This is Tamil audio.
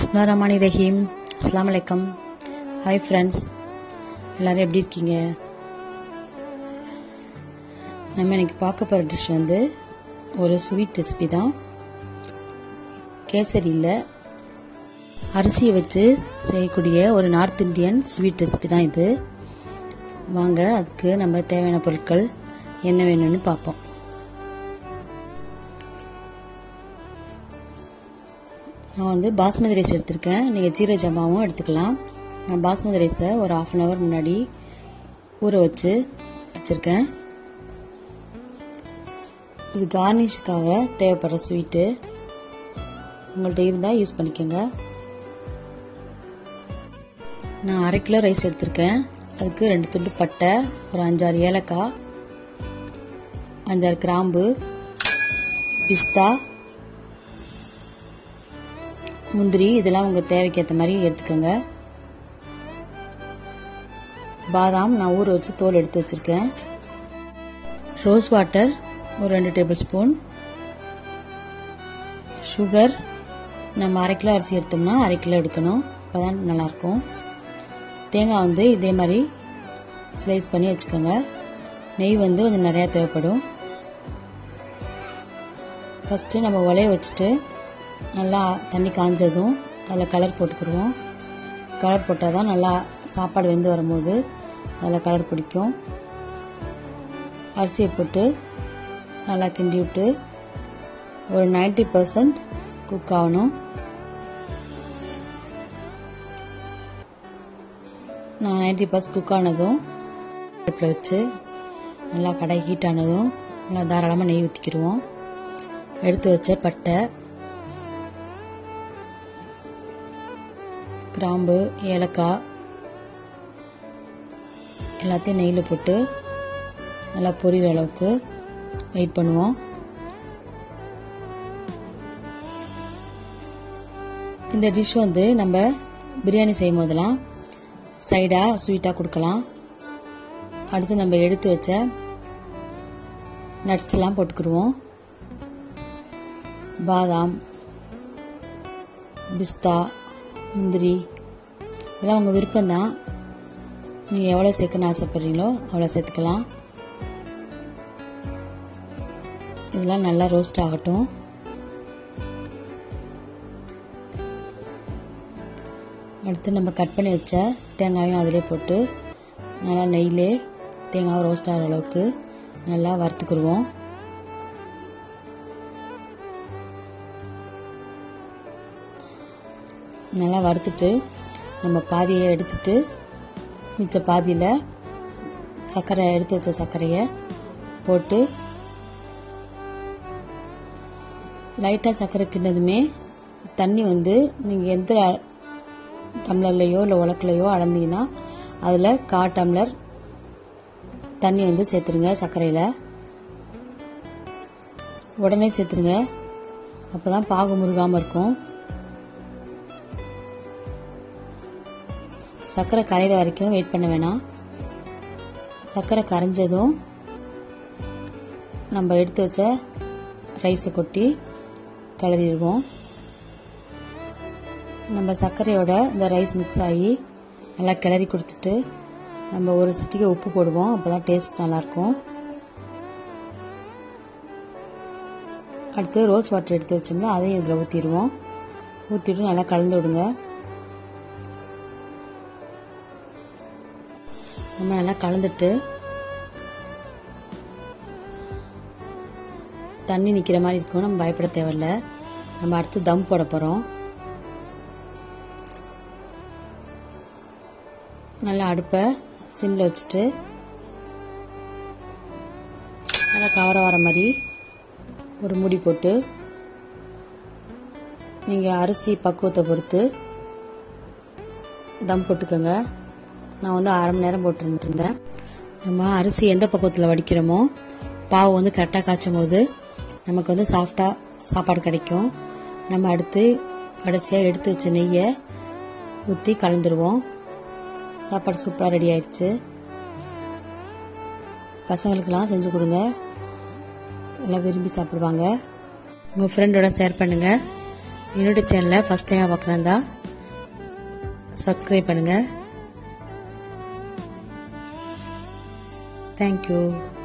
பிஸ்மா ரஹ்மானி ரஹீம் அஸ்லாம் வலைக்கம் ஹாய் ஃப்ரெண்ட்ஸ் எல்லோரும் எப்படி இருக்கீங்க நம்ம இன்னைக்கு பார்க்க போகிற டிஷ் வந்து ஒரு ஸ்வீட் ரெசிபி தான் கேசரியில் அரிசியை வச்சு செய்யக்கூடிய ஒரு நார்த் இந்தியன் ஸ்வீட் ரெசிபி தான் இது வாங்க அதுக்கு நம்ம தேவையான பொருட்கள் என்ன வேணும்னு பார்ப்போம் நான் வந்து பாஸ்மதி ரைஸ் எடுத்திருக்கேன் நீங்கள் ஜீரக ஜமாவும் எடுத்துக்கலாம் நான் பாஸ்மதி ரைஸை ஒரு ஆஃப் அன் ஹவர் முன்னாடி ஊற வச்சு வச்சுருக்கேன் இது கார்னிஷுக்காக தேவைப்படுற ஸ்வீட்டு உங்கள்கிட்ட இருந்தால் யூஸ் பண்ணிக்கோங்க நான் அரை கிலோ ரைஸ் எடுத்திருக்கேன் அதுக்கு ரெண்டு துண்டு பட்டை ஒரு அஞ்சாறு ஏலக்காய் அஞ்சாறு கிராம்பு பிஸ்தா முந்திரி இதெல்லாம் உங்கள் தேவைக்கு ஏற்ற மாதிரி எடுத்துக்கோங்க பாதாம் நான் ஊற வச்சு தோல் எடுத்து வச்சுருக்கேன் ரோஸ் வாட்டர் ஒரு ரெண்டு டேபிள் ஸ்பூன் சுகர் நம்ம அரை கிலோ அரிசி எடுத்தோம்னா அரை கிலோ எடுக்கணும் அப்போ தான் நல்லாயிருக்கும் தேங்காய் வந்து இதே மாதிரி ஸ்லைஸ் பண்ணி வச்சுக்கோங்க நெய் வந்து கொஞ்சம் நிறையா தேவைப்படும் ஃபஸ்ட்டு நம்ம உலைய வச்சுட்டு நல்லா தண்ணி காஞ்சதும் அதில் கலர் போட்டுக்கிடுவோம் கலர் போட்டால் தான் நல்லா சாப்பாடு வெந்து வரும்போது அதில் கலர் பிடிக்கும் அரிசியை போட்டு நல்லா கிண்டி விட்டு ஒரு நைன்டி பர்சன்ட் குக் ஆகணும் நான் நைன்டி பர்சன்ட் குக் ஆனதும் அடுப்பில் வச்சு நல்லா கடை ஹீட் ஆனதும் நல்லா தாராளமாக நெய் ஊற்றிக்கிடுவோம் எடுத்து வச்ச பட்டை கிராம்பு ஏலக்காய் எல்லாத்தையும் நெய்யில் போட்டு நல்லா பொரியிற அளவுக்கு வெயிட் பண்ணுவோம் இந்த டிஷ் வந்து நம்ம பிரியாணி செய்யும் போதெல்லாம் சைடாக ஸ்வீட்டாக கொடுக்கலாம் அடுத்து நம்ம எடுத்து வச்ச நட்ஸ் எல்லாம் போட்டுக்கிடுவோம் பாதாம் பிஸ்தா முந்திரி இதெல்லாம் உங்கள் விருப்பம்தான் நீங்கள் எவ்வளோ சேர்க்கணும்னு ஆசைப்பட்றீங்களோ அவ்வளோ சேர்த்துக்கலாம் இதெல்லாம் நல்லா ரோஸ்ட் ஆகட்டும் அடுத்து நம்ம கட் பண்ணி வச்ச தேங்காயும் அதிலே போட்டு நல்லா நெய்லே தேங்காவும் ரோஸ்ட் ஆகிற அளவுக்கு நல்லா வறுத்துக்குருவோம் நல்லா வறுத்துட்டு நம்ம பாதியை எடுத்துட்டு மிச்ச பாதியில் சர்க்கரை எடுத்து வச்ச சர்க்கரையை போட்டு லைட்டாக சர்க்கரை கிண்ணதுமே தண்ணி வந்து நீங்கள் எந்த டம்ளர்லையோ இல்லை உலக்கிலையோ அளந்தீங்கன்னா அதில் கா டம்ளர் தண்ணி வந்து சேர்த்துருங்க சர்க்கரையில் உடனே சேர்த்துருங்க அப்போ தான் பாகு முருகாமல் இருக்கும் சர்க்கரை கரையிற வரைக்கும் வெயிட் பண்ண வேணாம் சர்க்கரை கரைஞ்சதும் நம்ம எடுத்து வச்ச ரைஸை கொட்டி கிளறிடுவோம் நம்ம சர்க்கரையோட இந்த ரைஸ் மிக்ஸ் ஆகி நல்லா கிளறி கொடுத்துட்டு நம்ம ஒரு சிட்டிக்கு உப்பு போடுவோம் அப்போ தான் டேஸ்ட் நல்லாயிருக்கும் அடுத்து ரோஸ் வாட்டர் எடுத்து வச்சோம்னா அதையும் இதில் ஊற்றிடுவோம் ஊற்றிட்டு நல்லா கலந்து விடுங்க நம்ம நல்லா கலந்துட்டு தண்ணி நிற்கிற மாதிரி இருக்கும் நம்ம பயப்பட தேவையில்ல நம்ம அடுத்து தம் போட போகிறோம் நல்லா அடுப்பை சிம்மில் வச்சுட்டு நல்லா கவர வர மாதிரி ஒரு முடி போட்டு நீங்கள் அரிசி பக்குவத்தை பொறுத்து தம் போட்டுக்கோங்க நான் வந்து அரை மணி நேரம் போட்டுருந்துருந்தேன் நம்ம அரிசி எந்த பக்குவத்தில் வடிக்கிறோமோ பாவு வந்து கரெக்டாக காய்ச்சும் போது நமக்கு வந்து சாஃப்டாக சாப்பாடு கிடைக்கும் நம்ம அடுத்து கடைசியாக எடுத்து வச்ச நெய்யை ஊற்றி கலந்துருவோம் சாப்பாடு சூப்பராக ரெடி ஆயிடுச்சு பசங்களுக்கெல்லாம் செஞ்சு கொடுங்க எல்லாம் விரும்பி சாப்பிடுவாங்க உங்கள் ஃப்ரெண்டோட ஷேர் பண்ணுங்கள் என்னோட சேனலை ஃபஸ்ட் டைமாக பார்க்குறதா சப்ஸ்கிரைப் பண்ணுங்கள் தேங்க்யூ